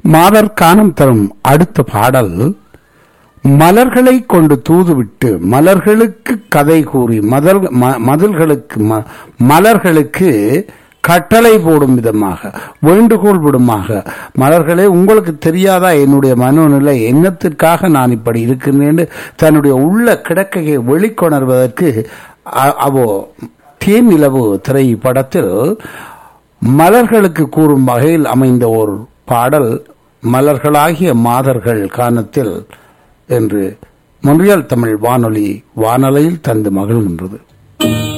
மாதர் கானம் தரும் அடுத்த பாடல் மலர்களை கொண்டு தூதுவிட்டு மலர்களுக்கு கதை கூறி மதல் ம- மதில்களுக்கு ம- மலர்களுக்கு கட்டளை போடும் விதமாக வேண்டுகோள் விடுமாக மலர்களே உங்களுக்கு தெரியாதா என்னுடைய மனோநிலை என்னத்திற்காக நான் இப்படி இருக்கின்றேன் தன்னுடைய உள்ள கிடக்கையை வெளிக்கொணர்வதற்கு அ- அவோ தேன் நிலவு திரைப்படத்தில் மலர்களுக்கு கூறும் வகையில் அமைந்த ஒரு பாடல் மலர்களாகிய மாதர்கள் கானத்தில் என்று மொழியால் தமிழ் வானொலி வானொலியில் தந்து மகிழ்கின்றது